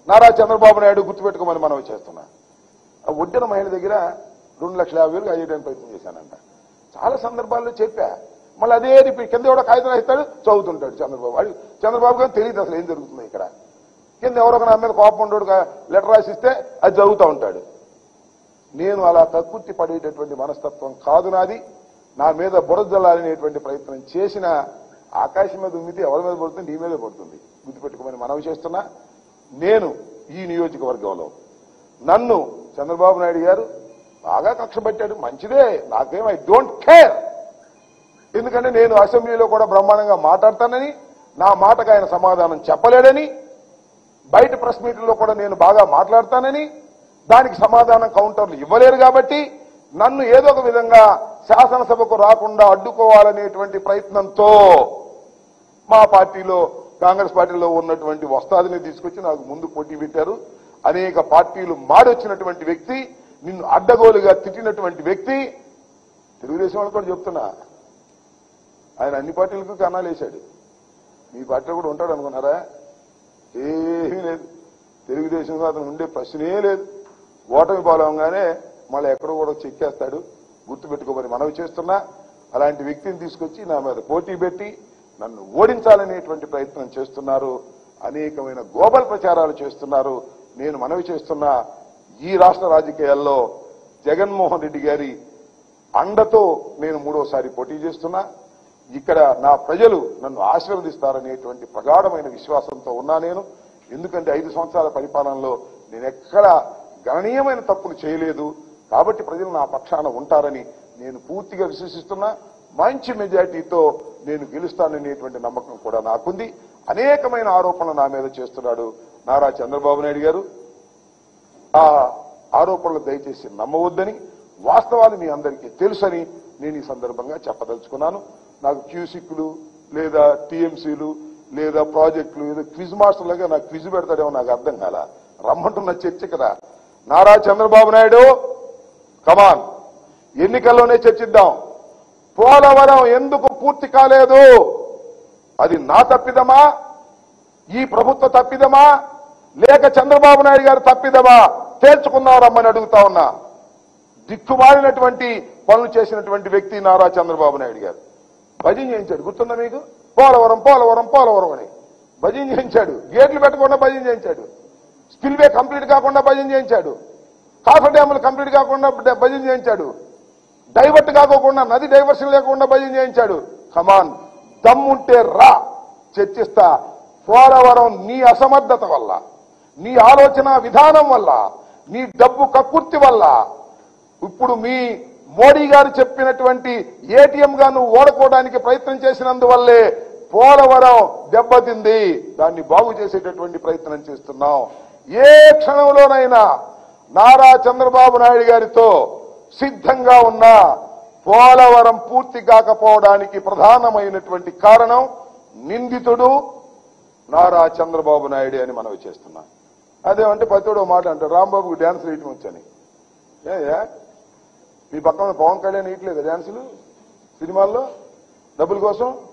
నారా చంద్రబాబు నాయుడు గుర్తుపెట్టుకోమని మనవి చేస్తున్నా ఆ ఒడ్డిన మహిళ దగ్గర రెండు లక్షల యాభై వేలు అయ్యేయడానికి ప్రయత్నం చేశానంట చాలా సందర్భాల్లో చెప్పా మళ్ళీ అదే రిపీట్ కింద ఎవడో కాగితం రాస్తాడు చదువుతుంటాడు చంద్రబాబు వాడు చంద్రబాబు గారు తెలియదు అసలు ఏం జరుగుతుంది ఇక్కడ కింద ఎవరో ఒక నా మీద కోపం ఉండోడు లెటర్ రాసిస్తే అది చదువుతూ ఉంటాడు నేను అలా కక్కుర్తి పడేటటువంటి మనస్తత్వం కాదు నాది నా మీద బురద జల్లాలనేటువంటి ప్రయత్నం చేసిన ఆకాశం మీద ఉమ్మితే ఎవరి మీద పడుతుంది నీ మీద పడుతుంది గుర్తుపెట్టుకోమని మనవి చేస్తున్నా నేను ఈ నియోజకవర్గంలో నన్ను చంద్రబాబు నాయుడు గారు బాగా కక్ష పెట్టాడు మంచిదే నాకేం ఐ డోంట్ కేర్ ఎందుకంటే నేను అసెంబ్లీలో కూడా బ్రహ్మాండంగా మాట్లాడతానని నా మాటకు ఆయన సమాధానం చెప్పలేడని బయట ప్రెస్ మీట్లో కూడా నేను బాగా మాట్లాడతానని దానికి సమాధానం కౌంటర్లు ఇవ్వలేరు కాబట్టి నన్ను ఏదో ఒక విధంగా శాసనసభకు రాకుండా అడ్డుకోవాలనేటువంటి ప్రయత్నంతో మా పార్టీలో కాంగ్రెస్ పార్టీలో ఉన్నటువంటి వస్తాదిని తీసుకొచ్చి నాకు ముందు పోటీ పెట్టారు అనేక పార్టీలు మాడొచ్చినటువంటి వ్యక్తి నిన్ను అడ్డగోలుగా తిట్టినటువంటి వ్యక్తి తెలుగుదేశం వాళ్ళు కూడా చెప్తున్నా ఆయన అన్ని పార్టీలకు కన్నాలు వేశాడు మీ పార్టీలో కూడా ఉంటాడు అనుకున్నారా ఏమీ లేదు తెలుగుదేశంలో అతను ఉండే ప్రశ్నే లేదు ఓటమి పాలవగానే మళ్ళీ ఎక్కడో కూడా చెక్కేస్తాడు గుర్తుపెట్టుకోమని మనవి చేస్తున్నా అలాంటి వ్యక్తిని తీసుకొచ్చి నా మీద పోటీ పెట్టి నన్ను ఓడించాలనేటువంటి ప్రయత్నం చేస్తున్నారు అనేకమైన గోబల్ ప్రచారాలు చేస్తున్నారు నేను మనవి చేస్తున్నా ఈ రాష్ట్ర రాజకీయాల్లో జగన్మోహన్ రెడ్డి గారి అండతో నేను మూడోసారి పోటీ చేస్తున్నా ఇక్కడ నా ప్రజలు నన్ను ఆశీర్వదిస్తారనేటువంటి ప్రగాఢమైన విశ్వాసంతో ఉన్నా నేను ఎందుకంటే ఐదు సంవత్సరాల పరిపాలనలో నేను ఎక్కడ గణనీయమైన తప్పులు చేయలేదు కాబట్టి ప్రజలు నా పక్షాన ఉంటారని నేను పూర్తిగా విశ్వసిస్తున్నా మంచి మెజార్టీతో నేను గెలుస్తాననేటువంటి నమ్మకం కూడా నాకుంది అనేకమైన ఆరోపణలు నా మీద చేస్తున్నాడు నారా చంద్రబాబు నాయుడు గారు ఆ ఆరోపణలు దయచేసి నమ్మవద్దని వాస్తవాలు మీ అందరికీ తెలుసని నేను ఈ సందర్భంగా చెప్పదలుచుకున్నాను నాకు క్యూసిక్లు లేదా టీఎంసీలు లేదా ప్రాజెక్టులు ఏదో క్విజ్ మాస్టర్ లాగా నాకు క్విజ్ పెడతాడేమో నాకు అర్థం కాల రమ్మంటున్న చర్చ కదా నారా చంద్రబాబు నాయుడు కమాన్ ఎన్నికల్లోనే చర్చిద్దాం పోలవరం ఎందుకు పూర్తి కాలేదు అది నా తప్పిదమా ఈ ప్రభుత్వ తప్పిదమా లేక చంద్రబాబు నాయుడు గారు తప్పిదమా తేల్చుకుందాం రమ్మని అడుగుతా ఉన్నా దిక్కుమాలినటువంటి పనులు చేసినటువంటి వ్యక్తి నారా చంద్రబాబు నాయుడు గారు భజన చేయించాడు గుర్తుందా మీకు పోలవరం పోలవరం పోలవరం అని భజన చేయించాడు గేట్లు పెట్టకుండా భజన చేయించాడు స్పిల్వే కంప్లీట్ కాకుండా భజన చేయించాడు కాఫర్ డ్యాములు కంప్లీట్ కాకుండా డ- భజన చేయించాడు డైవర్ట్ కాకోకుండా నది డైవర్షన్ లేకుండా భజన చేయించాడు కమాన్ దమ్ముంటే రా చర్చిస్తా పోలవరం నీ అసమర్థత వల్ల నీ ఆలోచన విధానం వల్ల నీ డబ్బు కక్కుర్తి వల్ల ఇప్పుడు మీ మోడీ గారు చెప్పినటువంటి ఏటీఎం గా నువ్వు ఓడుకోవడానికి ప్రయత్నం చేసినందువల్లే పోలవరం దెబ్బతింది దాన్ని బాగు చేసేటటువంటి ప్రయత్నం చేస్తున్నాం ఏ క్షణంలోనైనా నారా చంద్రబాబు నాయుడు గారితో సిద్ధంగా ఉన్న పోలవరం పూర్తి కాకపోవడానికి ప్రధానమైనటువంటి కారణం నిందితుడు నారా చంద్రబాబు నాయుడు అని మనవి చేస్తున్నా అదేమంటే పతివాడు మాట అంటారు రాంబాబుకు డ్యాన్స్ వేయటం వచ్చని ఏ మీ పక్కన పవన్ కళ్యాణ్ వేయట్లేదు డ్యాన్సులు సినిమాల్లో డబ్బుల కోసం